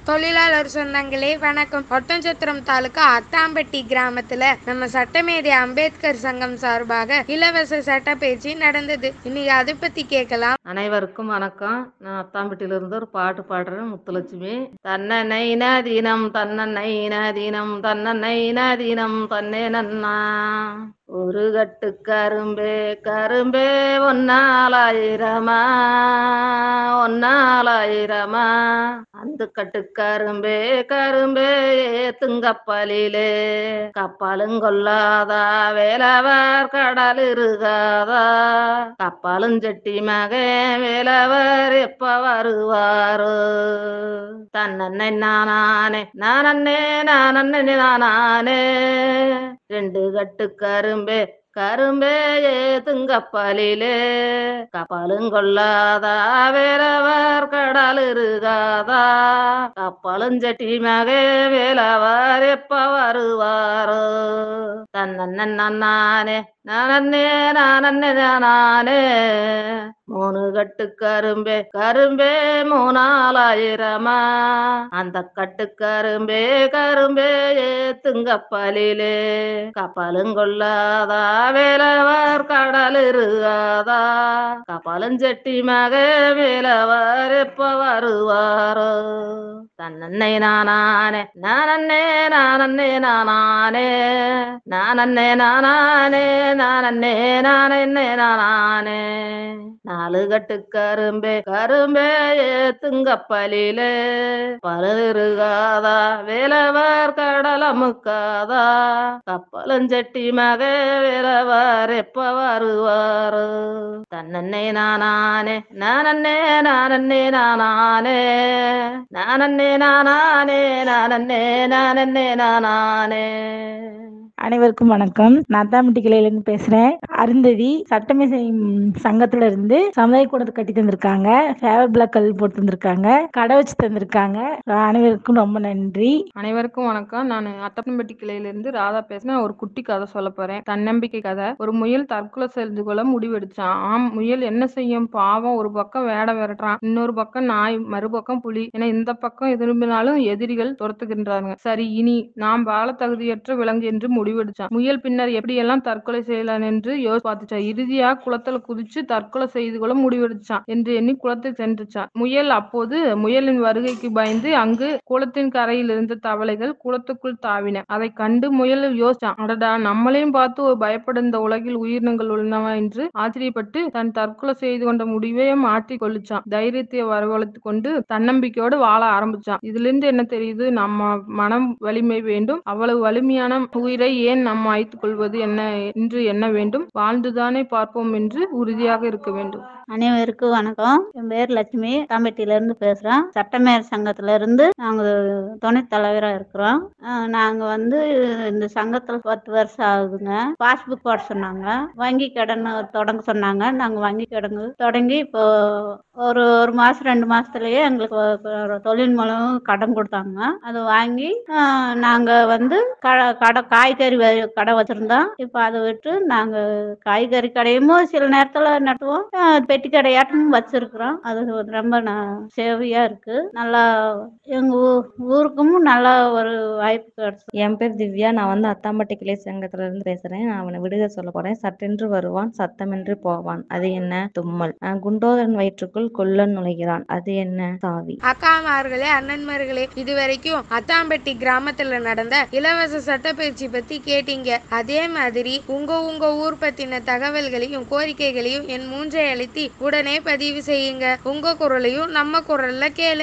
தொழிலாளர் சொந்தங்களே வணக்கம் ஒட்டஞ்சத்திரம் தாலுகா அத்தாம்பட்டி கிராமத்துல நம்ம சட்டமேதை அம்பேத்கர் சங்கம் சார்பாக இலவச சட்ட பயிற்சி நடந்தது இன்னைக்கு அதை பத்தி கேட்கலாம் அனைவருக்கும் வணக்கம் நான் அத்தாம்பட்டியிலிருந்து ஒரு பாட்டு பாடுறேன் முத்துலட்சுமி தன்னனை நதீனம் தன்னனை நதீனம் தன்னனை நதீனம் தன்னே நன்னா ஒரு கட்டு கரும்பே கரும்பே ஒன்னாலாயிரமா ஒன்னாலாயிரமா அந்த கட்டு கரும்பே கரும்பே ஏத்துங்கப்பலிலே கப்பலும் கொள்ளாதா வேலவர் கடல் இருகாதா கப்பலும் செட்டி மகன் வேலவர் எப்ப வருவாரோ தன்னன்னை நானானே நானன்னே நானன்னே நானானே ரெண்டு கட்டு கரும்பே கரும்பே ஏத்துங்கப்பலிலே கப்பலும் கொள்ளாதா வேலவர் கடல் இருகாதா கப்பலும் செட்டி மகே வேலவர் எப்ப வருவாரோ தன்னன்ன நானே நானே நானே நானே மூணு கட்டு கரும்பே கரும்பே மூணாலாயிரமா அந்த கட்டு கரும்பே கரும்பே ஏத்துங்கப்பலிலே கப்பலும் கொள்ளாதா வேலவர் கடல் இருகாதா கப்பலும் செட்டி மக வேலவர் எப்ப வருவாரோ தன்னன்னை நானானே நானன்னே நானன்னே நானானே நானன்னே நானானே நானன்னே நானன்னே நானானே நாலு கட்டு கரும்பே கரும்பே ஏத்துங்கப்பலிலே பலருகாதா வேலவர் கடலமுக்காதா கப்பலஞ்சட்டி மக வேலவர் எப்ப வருவாரு தன்னன்னே நானானே நானன்னே நானன்னே நானானே நானன்னே நானானே நானன்னே நானன்னே நானானே அனைவருக்கும் வணக்கம் நான் தாம்பட்டி கிளையிலேருந்து பேசுறேன் அருந்ததி சட்டமேசை சங்கத்துல இருந்து சமுதாய கூடத்தை கட்டி தந்திருக்காங்க ஃபேவர் பிளாக் கல் போட்டு தந்திருக்காங்க கடை வச்சு தந்திருக்காங்க அனைவருக்கும் ரொம்ப நன்றி அனைவருக்கும் வணக்கம் நான் அத்தப்பன்பட்டி கிளையிலிருந்து ராதா பேசுறேன் ஒரு குட்டி கதை சொல்ல போறேன் தன்னம்பிக்கை கதை ஒரு முயல் தற்கொலை செய்து கொள்ள முடிவெடுச்சான் ஆம் முயல் என்ன செய்யும் பாவம் ஒரு பக்கம் வேட விரட்டுறான் இன்னொரு பக்கம் நாய் மறுபக்கம் புலி என இந்த பக்கம் திரும்பினாலும் எதிரிகள் துரத்துகின்றாங்க சரி இனி நாம் வாழ தகுதியற்ற விலங்கு என்று முடிவெடுச்சான் முயல் பின்னர் எப்படியெல்லாம் தற்கொலை செய்யலாம் என்று யோசி பார்த்துச்சான் இறுதியா குளத்துல குதிச்சு தற்கொலை செய்து கொள்ள முடிவெடுச்சான் என்று எண்ணி குளத்தை சென்றுச்சான் முயல் அப்போது முயலின் வருகைக்கு பயந்து அங்கு குளத்தின் கரையில் இருந்த தவளைகள் குளத்துக்குள் தாவின அதை கண்டு முயல் யோசிச்சான் அடடா நம்மளையும் பார்த்து ஒரு பயப்பட இந்த உலகில் உயிரினங்கள் உள்ளனவா என்று ஆச்சரியப்பட்டு தன் தற்கொலை செய்து கொண்ட முடிவை மாற்றி கொள்ளுச்சான் தைரியத்தை வரவழைத்து கொண்டு தன்னம்பிக்கையோடு வாழ ஆரம்பிச்சான் இதுல இருந்து என்ன தெரியுது நம்ம மனம் வலிமை வேண்டும் அவ்வளவு வலிமையான உயிரை ஏன் நாம் மாய்த்துக் கொள்வது என்ன என்று எண்ண வேண்டும் வாழ்ந்துதானே பார்ப்போம் என்று உறுதியாக இருக்க வேண்டும் அனைவருக்கும் வணக்கம் என் பேர் லட்சுமி தாம்பட்டியில இருந்து பேசுறோம் சட்டமேர் சங்கத்துல இருந்து நாங்க துணைத் தலைவரா இருக்கிறோம் அஹ் நாங்க வந்து இந்த சங்கத்துல பத்து வருஷம் ஆகுதுங்க பாஸ்புக் போட சொன்னாங்க வங்கி கடன் தொடங்க சொன்னாங்க நாங்க வங்கி கடன் தொடங்கி இப்போ ஒரு ஒரு மாசம் ரெண்டு மாசத்துலயே எங்களுக்கு ஒரு தொழில் மூலம் கடன் கொடுத்தாங்க அதை வாங்கி அஹ் நாங்க வந்து க- கடை காய்கறி வ- கடை வச்சிருந்தோம் இப்போ அதை விட்டு நாங்க காய்கறி கடையும் சில நேரத்துல நட்டுவோம் அஹ் பெட்டி கடையாட்டும் வச்சிருக்கிறோம் அது வந்து ரொம்ப ந- சேவையா இருக்கு நல்லா எங்க ஊ- ஊருக்கும் நல்ல ஒரு வாய்ப்பு கிடைச்சு என் பேர் திவ்யா நான் வந்து அத்தாம்பட்டி கிளை சங்கத்துல இருந்து பேசுறேன் நான் அவனை விடுக சொல்ல போறேன் சட்டென்று வருவான் சத்தமென்று போவான் அது என்ன தும்மல் அஹ் குண்டோதரன் வயிற்றுக்குள் கொல்லன் நுழைகிறான் அது என்ன சாவி அக்காமார்களே அண்ணன்மார்களே இதுவரைக்கும் அத்தாம்பட்டி கிராமத்துல நடந்த இலவச சட்டப்பயிற்சி பத்தி கேட்டீங்க அதே மாதிரி உங்க உங்க ஊர் பத்தின தகவல்களையும் கோரிக்கைகளையும் என் மூன்றை அழுத்தி உடனே பதிவு செய்யுங்க உங்க குரலையும் நம்ம குரல்ல கேளு